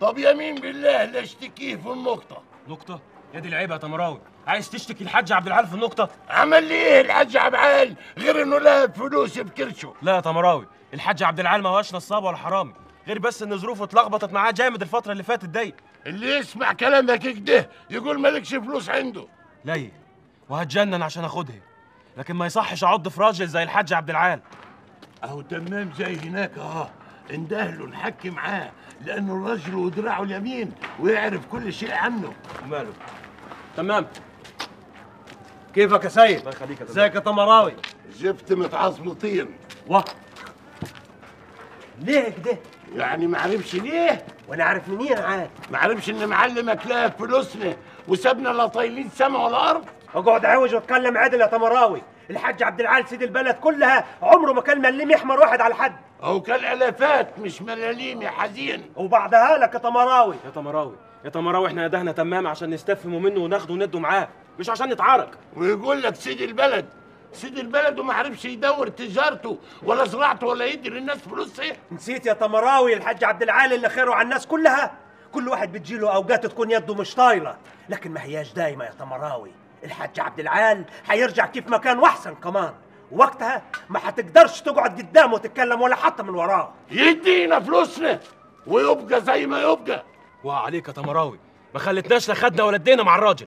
طب يمين بالله لا اشتكيه في النقطة نقطة يا دي العيب يا تمراوي عايز تشتكي الحاج عبد العال في النقطة عمل لي ايه الحاج عبعال غير انه لهب فلوس بكرشه لا يا تمراوي الحاج عبد العال ما هوش نصاب ولا حرامي غير بس ان ظروفه اتلخبطت معاه جامد الفترة اللي فاتت دي اللي يسمع كلامك كده يقول مالكش فلوس عنده ليه وهتجنن عشان اخدها لكن ما يصحش اعض في راجل زي الحاج عبد العال اهو تمام زي هناك اه اندهله نحكي معاه لانه الرجل ودراعه اليمين ويعرف كل شيء عنه وماله تمام كيفك يا سيد الله يخليك ازيك يا تمراوي زفت متعصبطين واه ليه كده؟ يعني ما عرفش ليه وانا عارف منين عاد ما عرفش ان معلمك لهب فلوسنا وسابنا لا طايلين سما ولا ارض اقعد عوج واتكلم عدل يا تمراوي الحاج عبد العال سيد البلد كلها عمره ما كان مليم يحمر واحد على حد او كان الافات مش ملاليم يا حزين وبعدها لك يا تمراوي يا تمراوي يا تمراوي احنا ندهنا تمام عشان نستفهموا منه وناخده وندوا معاه مش عشان نتعارك ويقول لك سيد البلد سيد البلد وما عرفش يدور تجارته ولا زراعته ولا يدي للناس فلوس ايه نسيت يا تمراوي الحاج عبد العال اللي خيره على الناس كلها كل واحد بتجيله اوقات تكون يده مش طايله لكن ما هياش دايما يا تمراوي الحاج عبد العال هيرجع كيف ما كان واحسن كمان وقتها ما هتقدرش تقعد قدامه وتتكلم ولا حتى من وراه يدينا فلوسنا ويبقى زي ما يبقى وعليك يا تمراوي ما خلتناش لا خدنا ولا ادينا مع الراجل